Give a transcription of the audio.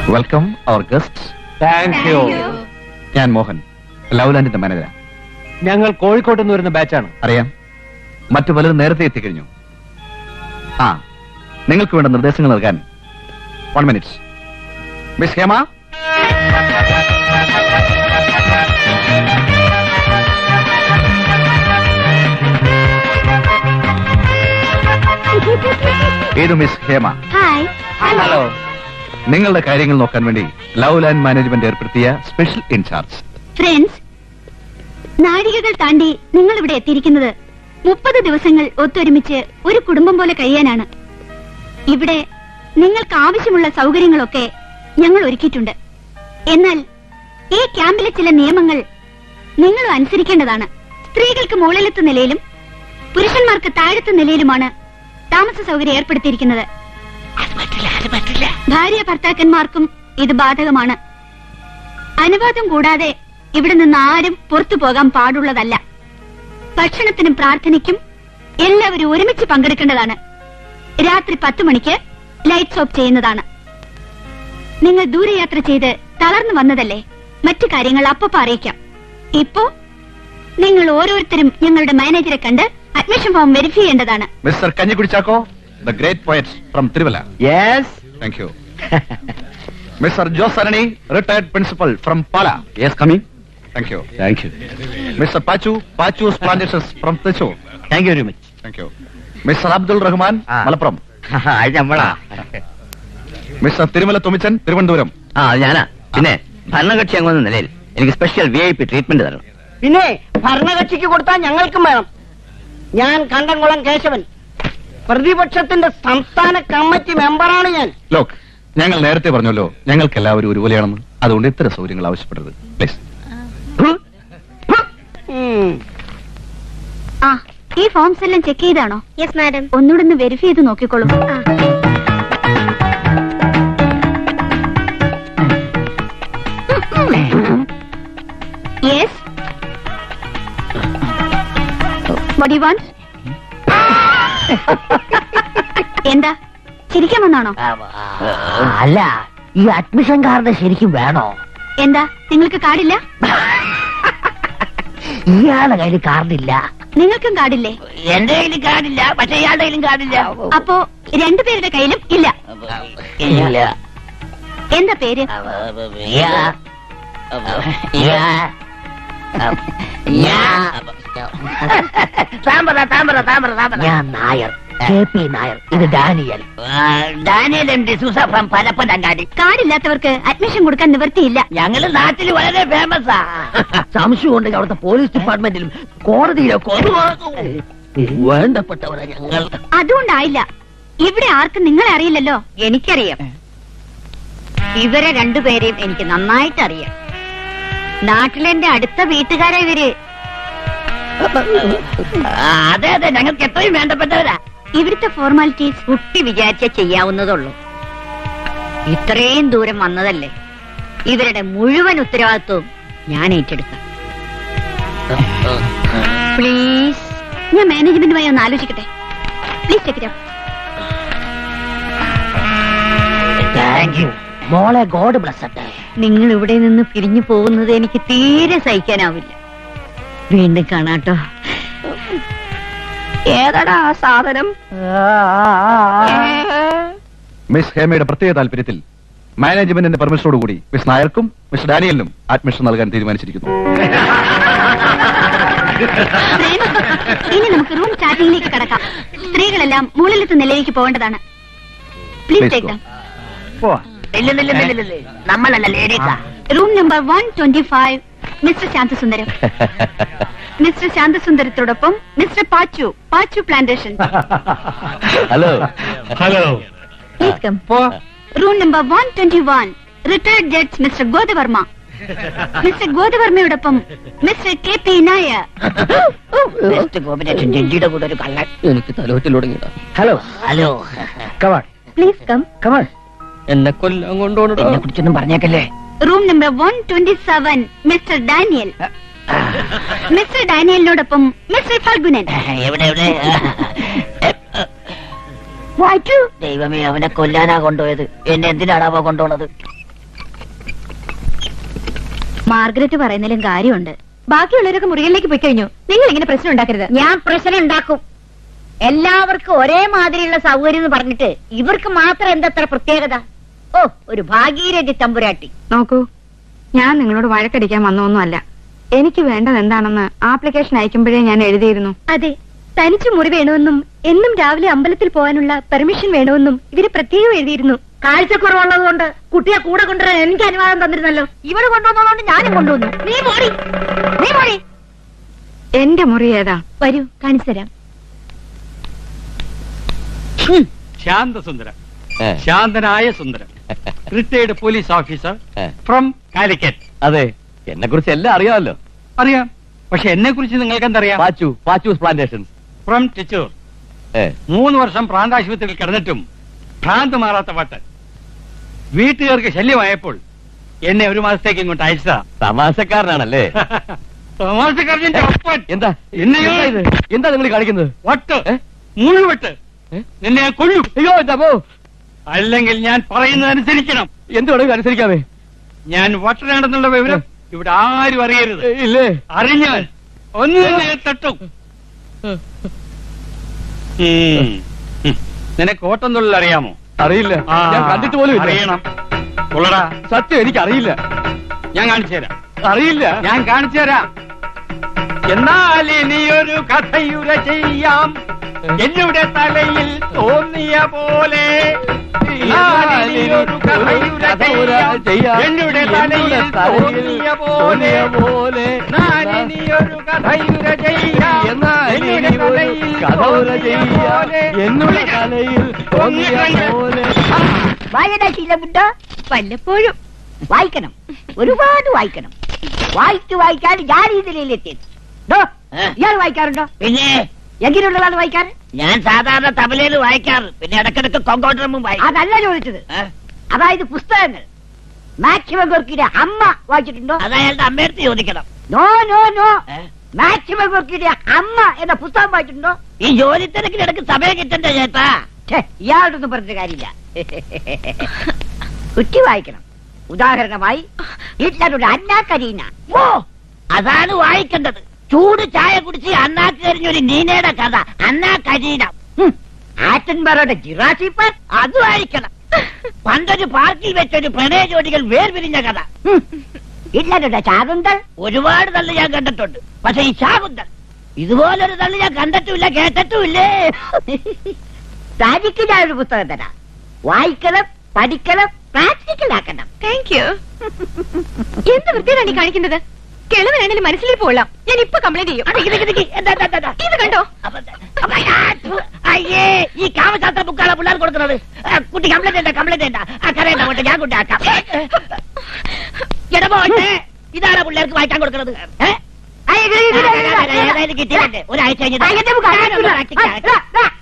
Welcome our guest thank you ഞാൻ Mohan love ലാൻഡിന്റെ manager ഞങ്ങൾ കോഴിക്കോട്ട് നിന്ന് വരുന്ന ബാച്ചാണ് അറിയാം മറ്റു പലരും നേരത്തെ എത്തിക്കഴിഞ്ഞു ആ നിങ്ങൾക്ക് വേണ്ട നിർദ്ദേശങ്ങൾ നൽകാൻ വൺ മിനിറ്റ് മിസ് ഹേമ ഇത് മിസ് ഹേമ ഹായ് ഹലോ നിങ്ങളുടെ കാര്യങ്ങൾ നോക്കാൻ വേണ്ടി ലവ് ലാൻഡ് മാനേജ്മെന്റ് ഏർപ്പെടുത്തിയ സ്പെഷ്യൽ ഇൻചാർജ് ഫ്രണ്ട്സ് നാഴികകൾ താണ്ടി നിങ്ങൾ ഇവിടെ എത്തിയിരിക്കുന്നത് മുപ്പത് ദിവസങ്ങൾ ഒത്തൊരുമിച്ച് ഒരു കുടുംബം പോലെ കഴിയാനാണ് ഇവിടെ നിങ്ങൾക്ക് ആവശ്യമുള്ള സൗകര്യങ്ങളൊക്കെ ഞങ്ങൾ ഒരുക്കിയിട്ടുണ്ട് എന്നാൽ ഈ ക്യാമ്പിലെ ചില നിയമങ്ങൾ നിങ്ങളും അനുസരിക്കേണ്ടതാണ് സ്ത്രീകൾക്ക് മുകളിലത്തെ നിലയിലും പുരുഷന്മാർക്ക് താഴത്തെ നിലയിലുമാണ് താമസ സൗകര്യം ഏർപ്പെടുത്തിയിരിക്കുന്നത് ഭാര്യ ഭർത്താക്കന്മാർക്കും ഇത് ബാധകമാണ് അനുവാദം കൂടാതെ ഇവിടെ നിന്ന് ആരും പുറത്തു പോകാൻ പാടുള്ളതല്ല ഭക്ഷണത്തിനും പ്രാർത്ഥനയ്ക്കും എല്ലാവരും ഒരുമിച്ച് പങ്കെടുക്കേണ്ടതാണ് രാത്രി പത്ത് മണിക്ക് ലൈറ്റ്സ് ഓഫ് ചെയ്യുന്നതാണ് നിങ്ങൾ ദൂരയാത്ര ചെയ്ത് തളർന്നു വന്നതല്ലേ മറ്റു കാര്യങ്ങൾ അപ്പപ്പ അറിയിക്കാം ഇപ്പോ നിങ്ങൾ ഓരോരുത്തരും ഞങ്ങളുടെ മാനേജറെ കണ്ട് അഡ്മിഷൻ ഫോം വെരിഫൈ ചെയ്യേണ്ടതാണ് mister Kanjikuzhichacko the great poet from Thiruvalla yes thank you mister Jose Arani retired principal from Pala yes coming thank you thank you mister Pachu Pachu's plantations from Thrissur thank you very much thank you mister Abdul Rahman ആ. മലപ്പുറം അത് നമ്മളാ mister Thirumala തുമിച്ചൻ Thiruvananthapuram ആ അത് ഞാനാ പിന്നെ ഭരണകക്ഷി അംഗമെന്ന നിലയിൽ എനിക്ക് special V I P treatment തരണം പിന്നെ ഭരണകക്ഷിക്ക് കൊടുത്താൽ ഞങ്ങൾക്കും വേണം ഞാൻ കണ്ടംകുളം കേശവൻ പ്രതിപക്ഷത്തിന്റെ സംസ്ഥാന കമ്മിറ്റി മെമ്പറാണ് ഞാൻ ലോക്ക് ഞങ്ങൾ നേരത്തെ പറഞ്ഞല്ലോ ഞങ്ങൾക്ക് എല്ലാവരും ഒരുപോലെയാണെന്ന് അതുകൊണ്ട് ഇത്തരം സൗകര്യങ്ങൾ ആവശ്യപ്പെടരുത് പ്ലീസ് ഉം. ആ ഈ ഫോംസ് എല്ലാം ചെക്ക് ചെയ്താണോ യെസ് മാഡം ഒന്നുകൂടെ ഒന്ന് വെരിഫൈ ചെയ്ത് നോക്കിക്കോളൂ yes what do you want? എന്താ ചിരിക്കാൻ വന്നാണോ അല്ല ഈ അഡ്മിഷൻ കാർഡ് ശരിക്കും വേണോ എന്താ നിങ്ങൾക്ക് കാർഡില്ല ഇയാളുടെ കയ്യിൽ കാർഡില്ല നിങ്ങൾക്കും കാർഡില്ലേ എന്റെ കയ്യിൽ കാർഡില്ല പക്ഷെ ഇയാളുടെ കയ്യിലും കാർഡില്ല അപ്പോ രണ്ടുപേരുടെ കയ്യിലും ഇല്ല ഇല്ല എന്താ പേര് ഞാൻ നായർ കെ പി നായർ ഇത് ഡാനിയൽ ഡാനിയൽ എം ഡിസൂസ ഫ്രം പരപ്പനങ്ങാടി കാർഡില്ലാത്തവർക്ക് അഡ്മിഷൻ കൊടുക്കാൻ നിവൃത്തിയില്ല ഞങ്ങള് നാട്ടിൽ വളരെ ഫേമസ് സംശയം ഉണ്ടെങ്കിൽ അവിടുത്തെ പോലീസ് ഡിപ്പാർട്ട്മെന്റിലും കോടതിയിലൊക്കെ വേണ്ടപ്പെട്ടവരാ ഞങ്ങൾ അതുകൊണ്ടായില്ല ഇവിടെ ആർക്കും നിങ്ങളെ അറിയില്ലല്ലോ എനിക്കറിയാം ഇവരെ രണ്ടുപേരെയും എനിക്ക് നന്നായിട്ട് അറിയാം നാട്ടിലെന്റെ അടുത്ത വീട്ടുകാരാ ഇവര് അതെ അതെ ഞങ്ങൾക്ക് എത്രയും വേണ്ടപ്പെട്ടവരാ ഇവിടുത്തെ ഫോർമാലിറ്റീസ് കുട്ടി വിചാരിച്ച ചെയ്യാവുന്നതുള്ളൂ ഇത്രയും ദൂരം വന്നതല്ലേ ഇവരുടെ മുഴുവൻ ഉത്തരവാദിത്വവും ഞാൻ ഏറ്റെടുക്കാം പ്ലീസ് ഞാൻ മാനേജ്മെന്റുമായി ഒന്ന് ആലോചിക്കട്ടെ please check it thank you മോളെ ഗോഡ് ബ്ലസ് നിങ്ങൾ ഇവിടെ നിന്ന് പിരിഞ്ഞു പോകുന്നത് എനിക്ക് തീരെ സഹിക്കാനാവില്ല വീണ്ടും കാണാട്ടോ ഏതാടാ ആ സാധനം മിസ് ഹേമയുടെ പ്രത്യേക താല്പര്യത്തിൽ മാനേജ്മെന്റിന്റെ പെർമിഷനോടുകൂടി മിസ് നായർക്കും മിസ് ഡാനിയലിനും അഡ്മിഷൻ നൽകാൻ തീരുമാനിച്ചിരിക്കുന്നു ഇനി നമുക്ക് റൂം ചാറ്റിംഗിലേക്ക് കടക്കാം സ്ത്രീകളെല്ലാം മുകളിലത്തെ നിലയിലേക്ക് പോകേണ്ടതാണ് പ്ലീസ് Please ടേക്ക് go. നമ്മളല്ല ലേഡീസാ room number one twenty five mister Shanthasundaram mister ശാന്തസുന്ദരത്തോടൊപ്പം mister Pachu Pachu plantation hello hello please come room number one twenty one retired judge mister Godavarma mister ഗോദവർമ്മയോടൊപ്പം mister K P Nair best combination ജഡ്ജിയുടെ കൂടെ ഒരു കള്ളൻ എനിക്ക് തലോറ്റിൽ തുടങ്ങിയതാ hello hello come on please come come on എന്നെ കൊല്ലം കൊണ്ടുപോകണോ എന്നെ കുറിച്ചൊന്നും പറഞ്ഞേക്കല്ലേ room number one twenty seven mister Daniel mister ഡാനിയലിനോടൊപ്പം മിസ്റ്റർ ഫൽഗുനൻ എവിടെ എവിടെ ദൈവമേ അവനെ കൊല്ലാനാ കൊണ്ടുപോയത് എന്നെ എന്തിനാണാവോ കൊണ്ടുപോണത് മാർഗരറ്റ് പറയുന്നതിലും കാര്യമുണ്ട് ബാക്കിയുള്ളവരൊക്കെ മുറികളിലേക്ക് പോയി കഴിഞ്ഞു നിങ്ങൾ ഇങ്ങനെ പ്രശ്നം ഉണ്ടാക്കരുത് ഞാൻ പ്രശ്നം ഉണ്ടാക്കും എല്ലാവർക്കും ഒരേ മാതിരിയുള്ള സൗകര്യം എന്ന് പറഞ്ഞിട്ട് ഇവർക്ക് മാത്രം എന്തത്ര പ്രത്യേകത ഓ ഒരു ഭാഗീരഥി തമ്പുരാട്ടി നോക്കൂ ഞാൻ നിങ്ങളോട് വഴക്കടിക്കാൻ വന്നൊന്നുമല്ല എനിക്ക് വേണ്ടത് എന്താണെന്ന് ആപ്ലിക്കേഷൻ അയക്കുമ്പോഴേ ഞാൻ എഴുതിയിരുന്നു അതെ തനിച്ച് മുറി വേണമെന്നും എന്നും രാവിലെ അമ്പലത്തിൽ പോകാനുള്ള പെർമിഷൻ വേണമെന്നും ഇവര് പ്രത്യേകം എഴുതിയിരുന്നു കാഴ്ചക്കുറവുള്ളത് കൊണ്ട് കുട്ടിയെ കൂടെ കൊണ്ടുവരാൻ എനിക്ക് അനുവാദം തന്നിരുന്നല്ലോ ഇവര് കൊണ്ടുവന്നതുകൊണ്ട് ഞാനും കൊണ്ടുവന്നു നീ മോടി നീ മോടി എന്റെ മുറി ഏതാ വരൂ കാണിച്ചു തരാം ശാന്തസുന്ദരം ശാന്തനായ സുന്ദരം റിട്ടയർഡ് പോലീസ് ഓഫീസർ ഏ. ഫ്രം കാലിക്കറ്റ് അതെ എന്നെ കുറിച്ച് എല്ലാം അറിയാമല്ലോ അറിയാം പക്ഷെ എന്നെ കുറിച്ച് നിങ്ങൾക്ക് എന്തറിയാം പാച്ചു പാച്ചൂസ് പ്ലാന്റേഷൻസ് ഫ്രം ടിച്ചൂർ മൂന്ന് വർഷം പ്രാന്താശുപത്രിയിൽ കിടന്നിട്ടും ഭ്രാന്ത് മാറാത്ത പട്ട് വീട്ടുകാർക്ക് ശല്യമായപ്പോൾ എന്നെ ഒരു മാസത്തേക്ക് ഇങ്ങോട്ട് അയച്ചതാ തമാശക്കാരനാണല്ലേ തമാശക്കാരന്റെ ഒപ്പൻ എന്താ എന്നെയോ- എന്താ ഇത്? എന്താ നിങ്ങൾ കാണിക്കുന്നത് വട്ട് ഏ? മുഴുവട്ട് ഏ? നിന്നെ ഞാൻ കൊല്ലും അയ്യോ എന്റെ അമ്മോ അല്ലെങ്കിൽ ഞാൻ പറയുന്നതനുസരിക്കണം എന്ത് വേണമെങ്കിലും അനുസരിക്കാമേ ഞാൻ വട്ടനാണെന്നുള്ള വിവരം ഇവിടെ ആരും അറിയരുത് ഏ, ഇല്ലേ അറിഞ്ഞാൽ ഒന്ന് തന്നെ തട്ടും ഉം. ഉം. നിനക്ക് ഓട്ടം തൊഴിൽ അറിയാമോ അറിയില്ല ആ, ഞാൻ കണ്ടിട്ട് പോലും ഇല്ല അറിയണം കൊള്ളടാ സത്യം എനിക്ക് അറിയില്ല ഞാൻ കാണിച്ചു തരാം അറിയില്ല ഞാൻ കാണിച്ചു തരാം എന്നാൽ ഇനിയൊരു കഥയുര ചെയ്യാം എന്നുടെ തലയിൽ തോന്നിയ പോലെ എന്നാൽ ഇനിയൊരു കഥയുര ചെയ്യാം. എന്നുടെ തലയിൽ തോന്നിയ പോലെ പോലെ എന്നാൽ ഇനിയൊരു കഥയുര ചെയ്യാം എന്നാൽ എന്നുടെ ഇനി ഒരു തലയിൽ കഥ ഒരു തോന്നിയ ചെയ്യാം. പോലെ. എന്നുടെ തലയിൽ തോന്നിയ പോലെ വായനാശീലമുണ്ടോ വല്ലപ്പോഴും വായിക്കണം ഒരുപാട് വായിക്കണം വായിച്ചു വായിക്കാൻ ഞാൻ ഇതിലെത്തിയത് ഇയാൾ വായിക്കാറുണ്ടോ പിന്നെ എങ്ങനെയുള്ളതാണ് വായിക്കാറ് ഞാൻ സാധാരണ തബലയിൽ വായിക്കാറ് പിന്നെ ഇടക്കിടക്ക് കൊങ്കോട്ടറും അതല്ല ചോദിച്ചത് അതായത് പുസ്തകങ്ങൾ മാക്സിമം ഗോർക്കിയുടെ അമ്മ വായിച്ചിട്ടുണ്ടോ അത് അയാളുടെ അമ്മയടുത്ത് ചോദിക്കണം നോ നോ നോ മാക്സിമം ഗോർക്കിയുടെ അമ്മ എന്ന പുസ്തകം വായിച്ചിട്ടുണ്ടോ ഈ ജോലി തിരക്കിനിടക്ക് സമയം കിട്ടണ്ടേ ചേട്ടാ ഛെ, ഇയാളോടൊന്നും പറഞ്ഞ കാര്യമില്ല കുറ്റി വായിക്കണം ഉദാഹരണമായി ഹിറ്റ്ലറുടെ അന്ന കരീന ഓ അതാണ് വായിക്കേണ്ടത് ചൂട് ചായ കുടിച്ച് അണ്ണാക്ക് കരിഞ്ഞൊരു നീനയുടെ കഥ അന്നാ കരീന ഹും, ആറ്റൻബറോയുടെ ജിറാസി പാർക്ക് അത് വായിക്കണം പണ്ടൊരു പാർക്കിൽ വെച്ചൊരു പ്രണയ ജോഡികൾ വേർപിരിഞ്ഞ കഥ ഹും, ഹിറ്റ്ലറുടെ ശാകുന്തൾ ഒരുപാട് തള്ളി ഞാൻ കണ്ടിട്ടുണ്ട് പക്ഷെ ഈ ശാകുന്തൽ ഇതുപോലൊരു തള്ളി ഞാൻ കണ്ടിട്ടുമില്ല കേട്ടിട്ടുമില്ലേ താജിക്ക് ഞാൻ ഒരു പുസ്തകം തരാം വായിക്കണം പഠിക്കണം പ്രാക്ടിക്കൽ ആക്കണം താങ്ക് യു എന്ത് വൃത്തിയാണ് ഈ കാണിക്കുന്നത് കിളവനാണെങ്കിലും മനസ്സിലേക്ക് പോകാം ഞാൻ ഇപ്പൊ കംപ്ലൈന്റ് ചെയ്യും അടിക്ക് നിക്ക് നിക്ക്. എന്താ, എന്താ, എന്താ, എന്താ? ഇത് കണ്ടോ അപ്പൊ, അപ്പൊ, ആ, ഥു, അയ്യേ ഈ കാമശാസ്ത്ര ബുക്കാണ് പിള്ളേർ കൊടുക്കുന്നത് ആ, കുട്ടി കംപ്ലൈന്റ് ചെയ്യണ്ട കംപ്ലൈന്റ് ചെയ്യണ്ട ആ കരയണ്ട കൊണ്ട് ഞാൻ കൊണ്ടാക്കാം ഇടപോട്ടെ ഇതാണ് പിള്ളേർക്ക് വായിക്കാൻ കൊടുക്കുന്നത് ഏ? അയ്യ, ഇത് ഇത് ഇത് ഇത് ഇത് ഏതായാലും കിട്ടിയില്ലേ ഒരാഴ്ച കഴിഞ്ഞിട്ട് അയ്യന്റെ മുഖം ഞാനൊന്ന് കാണിക്കില്ല. പ്രാക്ടിക്കാം. ആ, ആ, ആ.